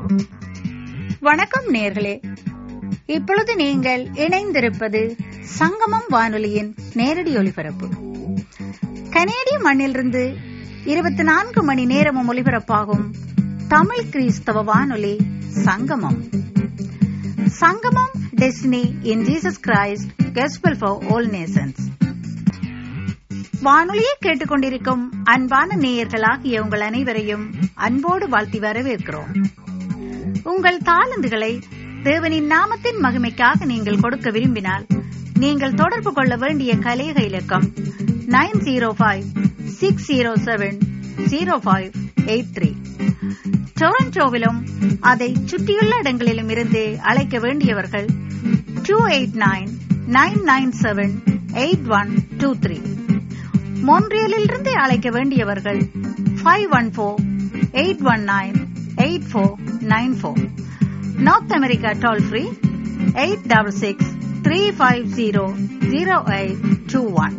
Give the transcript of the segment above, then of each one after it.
வணக்கம் நேர்களே இப்பொழுது நீங்கள் இணைந்திருப்பது சங்கமம் வானொலியின் நேரடி ஒலிபரப்பு கனேடிய மண்ணிலிருந்து இருபத்தி நான்கு மணி நேரமும் ஒலிபரப்பாகும் தமிழ் கிறிஸ்தவ வானொலி சங்கமம் சங்கமம் destiny in Jesus Christ gospel for all nations வானொலியை கேட்டுக்கொண்டிருக்கும் அன்பான நேயர்களாகிய உங்கள் அனைவரையும் அன்போடு வாழ்த்தி வரவேற்கிறோம் உங்கள் தாளந்துகளை தேவனின் நாமத்தின் மகிமைக்காக நீங்கள் கொடுக்க விரும்பினால் நீங்கள் தொடர்பு கொள்ள வேண்டிய கலேக இலக்கம் nine zero five six zero seven zero five eight three டொரண்டோவிலும் அதை சுற்றியுள்ள இடங்களிலும் இருந்து அழைக்க வேண்டியவர்கள் two eight nine nine nine seven eight one two three மொன்றியலிலிருந்து அழைக்க வேண்டியவர்கள் five one four eight one nine eight four nine four North America toll free eight double six three five zero zero eight two one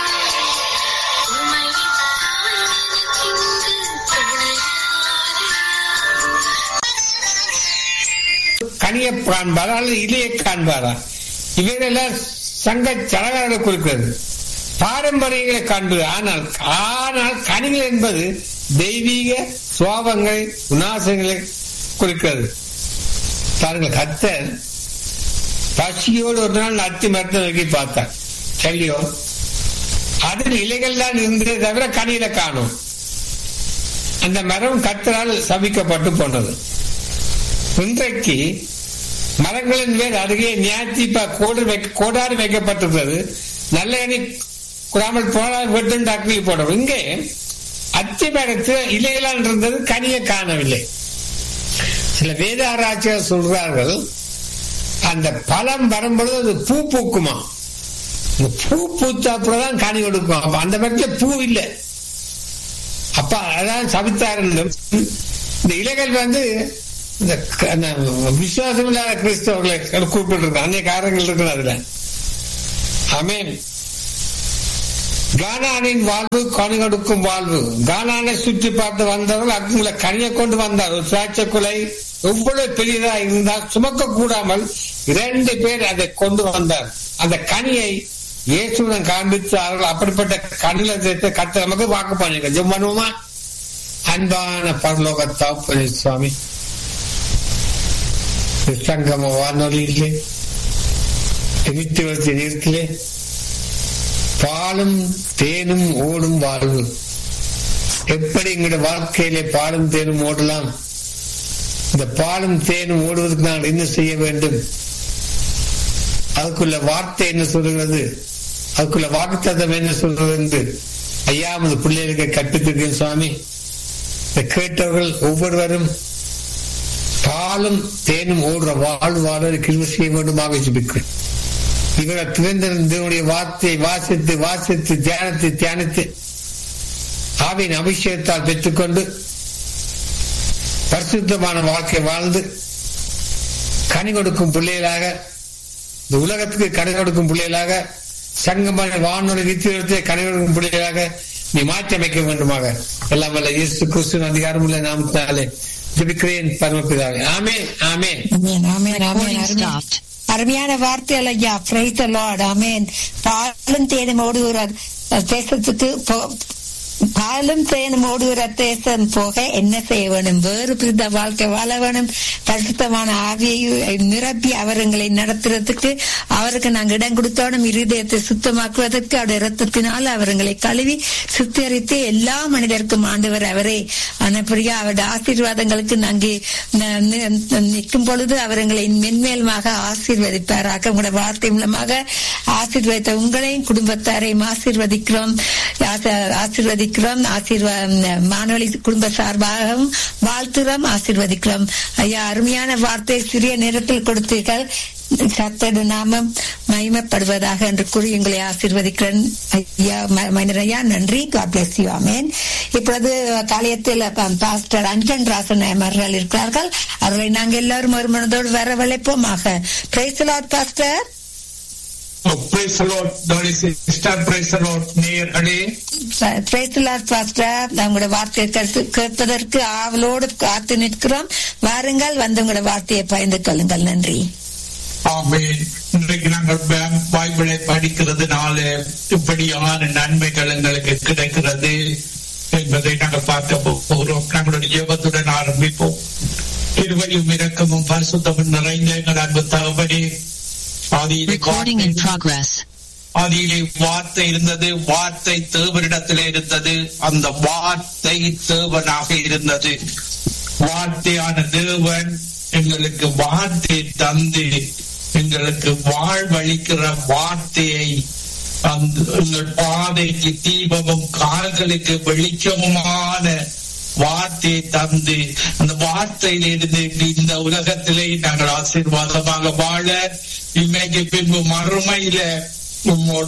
கனிய காண்பாரா அல்லது இலையை காண்பாரா இவைகளெல்லாம் சங்க சடங்காக குறிக்கிறது பாரம்பரியங்களை காண்பது ஆனால் ஆனால் கனிகள் என்பது தெய்வீக சுவாபங்கள் விநாசங்களை குறிக்கிறது பாருங்கள் கத்தர் பசியோடு ஒரு நாள் அத்தி மரத்தை நோக்கி பார்த்தார் சரியோ அதில் இலைகள் தான் இருந்ததே தவிர கனியில காணும் அந்த மரம் கத்தரால் சபிக்கப்பட்டு போனது இன்றைக்கு மரங்களின் மேல் அருகே நியாயத்தீப்பா கோடு வைக்க கோடாறு வைக்கப்பட்டிருக்கிறது நல்ல கனி குடாமல் போனால் வெட்டும் டாக்டரி போடும் இங்கே அத்தி மரத்தில் இலைகளால் இருந்தது கனியை காணவில்லை சில வேத ஆராய்ச்சியாளர் சொல்றார்கள் அந்த பழம் வரும்பொழுது அது பூ பூக்குமா இந்த பூ பூத்த அப்புறம்தான் கனி கொடுக்கும் அப்ப அந்த மரத்துல பூ இல்லை அப்ப அதான் சபித்தார் இந்த இலைகள் வந்து இந்த விசுவாசம் இல்லாத கிறிஸ்தவர்களை கூப்பிட்டு அன்னைய காரங்கள் இருக்கு அதுல அமேன் கானானின் வாழ்வு கனி கொடுக்கும் வாழ்வு கானானை சுற்றி பார்த்து வந்தவர்கள் அங்குள்ள கனியை கொண்டு வந்தார் ஒரு திராட்சை குலை எவ்வளவு பெரியதா இருந்தால் சுமக்க கூடாமல் இரண்டு பேர் அதை கொண்டு வந்தார் அந்த கனியை இயேசுடன் காண்பித்து அவர்கள் அப்படிப்பட்ட கண்ணில கத்த நமக்கு வாக்கு பண்ணிருக்க ஜெம் பண்ணுவோமா அன்பான பரலோக தாப்பனி சுவாமி சங்கம வானொலியிலே நித்தியவர்த்தி நீர்த்திலே பாலும் தேனும் ஓடும் வாழ்வு எப்படி எங்களுடைய வாழ்க்கையிலே பாலும் தேனும் ஓடலாம் இந்த பாலும் தேனும் ஓடுவதற்கு நான் என்ன செய்ய வேண்டும் அதுக்குள்ள வார்த்தை என்ன சொல்லுகிறது அதுக்குள்ள வாக்குத்தத்தம் என்ன சொல்றது என்று ஐயா அந்த பிள்ளைகளுக்கு கற்பித்திருக்கேன் சுவாமி இந்த கேட்டவர்கள் ஒவ்வொருவரும் பாலும் தேனும் ஓடுற வாழ் வாழ கிருமி செய்ய வேண்டுமாக ஜிபிக்கிறேன் இவரை திறந்திருந்தனுடைய வார்த்தையை வாசித்து வாசித்து தியானித்து தியானித்து ஆவின் அபிஷேகத்தால் பெற்றுக்கொண்டு பரிசுத்தமான வாழ்க்கை வாழ்ந்து கனி கொடுக்கும் பிள்ளைகளாக இந்த உலகத்துக்கு கனி கொடுக்கும் பிள்ளைகளாக சங்கமான வானொலி நித்தியத்தை கனி கொடுக்கும் பிள்ளைகளாக நீ மாற்றி அமைக்க வேண்டுமாக எல்லாம் வல்ல இயேசு கிறிஸ்துவின் அதிகாரம் உள்ள நாமத்தினாலே ஜபிக்கிறேன் பரமபிதாவே ஆமே ஆமே அருமையான வார்த்தைகள் ஐயா பிரைஸ் லார்ட் அமேன் பாலும் தேனும் ஓடுகிற தேசத்துக்கு பாலும் தேனும் ஓடுகிற தேசம் போக என்ன செய்ய வேணும் வேறு பிரிந்த வாழ்க்கை வாழ வேணும் பரிசுத்தமான ஆவியை நிரப்பி அவர்களை நடத்துறதுக்கு அவருக்கு நாங்கள் இடம் கொடுத்தோடும் இருதயத்தை சுத்தமாக்குவதற்கு அவருடைய ரத்தத்தினால் அவர்களை கழுவி சுத்தரித்து எல்லா மனிதருக்கும் ஆண்டவர் அவரே அனப்படியா அவருடைய ஆசீர்வாதங்களுக்கு நாங்கள் நிற்கும் பொழுது அவர்களை மென்மேலுமாக ஆசீர்வதிப்பாராக உங்களுடைய வார்த்தை மூலமாக ஆசீர்வதித்த உங்களையும் குடும்பத்தாரையும் ஆசீர்வதிக்கிறோம் ஆசீர்வதி ஆசீர்வதிக்கிறோம் ஆசீர்வ மாணவழி குடும்ப சார்பாகவும் வாழ்த்துறோம் ஆசீர்வதிக்கிறோம் ஐயா அருமையான வார்த்தை சிறிய நேரத்தில் கொடுத்தீர்கள் கத்தடு நாமம் மகிமைப்படுவதாக என்று கூறி எங்களை ஆசீர்வதிக்கிறேன் ஐயா மைனர் ஐயா நன்றி காட் பிளஸ் யூ ஆமேன் இப்பொழுது காலையத்தில் பாஸ்டர் அஞ்சன் ராசன் அவர்கள் இருக்கிறார்கள் அவர்களை நாங்கள் எல்லாரும் ஒரு மனதோடு வரவழைப்போமாக praise Lord pastor Praise the Lord, Dolly sister, praise the Lord, நேயர்களே பிரைஸ்லார் பாஸ்டர் உங்களோட வார்த்தையை கேட்டு கேட்பதற்கு ஆவலோடு காத்து நிற்கிறோம் வாருங்கள் வந்து உங்களோட வார்த்தையை பயந்து கொள்ளுங்கள் நன்றி ஆமென் இன்றைக்கு நாங்கள் பை- பைபிளை படிக்கிறதுனால இப்படியான நன்மைகள் எங்களுக்கு கிடைக்கிறது என்பதை நாங்கள் பார்க்க போகிறோம் நம்மளுடைய ஜெபத்துடன் ஆரம்பிப்போம் இருவரையும் இரக்கமும் பரிசுத்தமும் நிறைந்த எங்கள் அன்பு தகவனே ஆதியிலே Recording in வார்த்தை- progress. ஆதியிலே வார்த்தை இருந்தது வார்த்தை தேவனிடத்திலே இருந்தது அந்த வார்த்தை தேவனாக இருந்தது வார்த்தையான தேவன் எங்களுக்கு வார்த்தை தந்து எங்களுக்கு வாழ்வளிக்கிற வார்த்தையை அந்த எங்கள் பாதைக்கு தீபமும் கால்களுக்கு வெளிச்சமுமான வார்த்தையை தந்து அந்த வார்த்தையிலிருந்து இந்த உலகத்திலே நாங்கள் ஆசீர்வாதமாக வாழ இன்றைக்கு பின்பு மறுமையில உம்மோடு